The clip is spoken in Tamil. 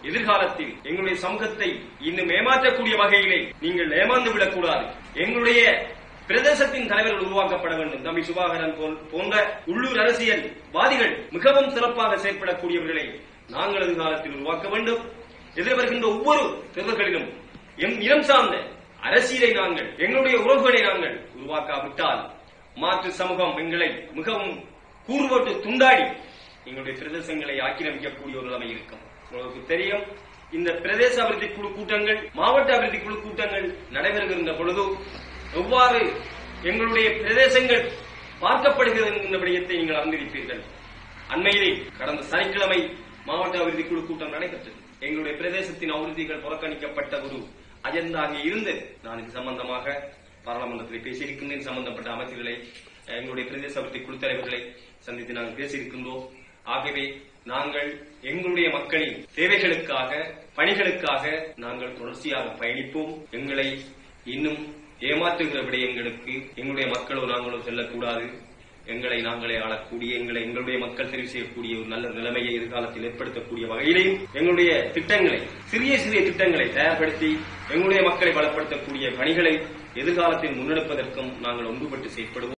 எதிர்காலத்தில் எங்களுடைய சமூகத்தை இன்னும் ஏமாற்றக்கூடிய வகையிலே நீங்கள் ஏமாந்து விடக்கூடாது எங்களுடைய பிரதேசத்தின் தலைவர்கள் உருவாக்கப்பட வேண்டும் தம்பி சுபாகரன் போல்- போன்ற உள்ளூர் அரசியல்வாதிகள் மிகவும் சிறப்பாக செயல்படக்கூடியவர்களை நாங்கள் எதிர்காலத்தில் உருவாக்க வேண்டும் எதிர்வருகின்ற ஒவ்வொரு தேர்தல்களிலும் எம் இனம் சார்ந்த அரசியலை நாங்கள் எங்களுடைய உறவுகளை நாங்கள் உருவாக்காவிட்டால் மாற்று சமூகம் எங்களை மிகவும் கூறுபோட்டு துண்டாடி எங்களுடைய பிரதேசங்களை ஆக்கிரமிக்கக்கூடிய ஒரு நிலைமை இருக்கும் உங்களுக்கு தெரியும் இந்த பிரதேச அபிவிருத்தி குழு கூட்டங்கள் மாவட்ட அபிவிருத்தி குழு கூட்டங்கள் நடைபெறுகின்ற பொழுது எவ்வாறு எங்களுடைய பிரதேசங்கள் பார்க்கப்படுகிறது என்கின்ற விடயத்தை நீங்கள் அறிந்திருப்பீர்கள் அண்மையிலே கடந்த சனிக்கிழமை மாவட்ட அபிவிருத்தி குழு கூட்டம் நடைபெற்றது எங்களுடைய பிரதேசத்தின் அபிவிருத்திகள் புறக்கணிக்கப்பட்ட ஒரு அஜெண்டாக இருந்தது நான் இது சம்பந்தமாக பாராளுமன்றத்தில் பேசியிருக்கின்றேன் சம்பந்தப்பட்ட அமைச்சர்களை எங்களுடைய பிரதேச அபிவிருத்தி குழு தலைவர்களை சந்தித்து நாங்கள் பேசியிருக்கின்றோம் ஆகவே நாங்கள் எங்களுடைய மக்களின் தேவைகளுக்காக பணிகளுக்காக நாங்கள் தொடர்ச்சியாக பயணிப்போம் எங்களை இன்னும் ஏமாற்றுகிற விடயங்களுக்கு எங்களுடைய மக்களோ நாங்களோ செல்லக்கூடாது எங்களை நாங்களே ஆளக்கூடிய எங்களை எங்களுடைய மக்கள் தெரிவு செய்யக்கூடிய ஒரு நல்ல நிலைமையை எதிர்காலத்தில் ஏற்படுத்தக்கூடிய வகையிலேயும் எங்களுடைய திட்டங்களை சிறிய சிறிய திட்டங்களை தயார்படுத்தி எங்களுடைய மக்களை பலப்படுத்தக்கூடிய பணிகளை எதிர்காலத்தில் முன்னெடுப்பதற்கும் நாங்கள் ஒன்றுபட்டு செயற்படுவோம்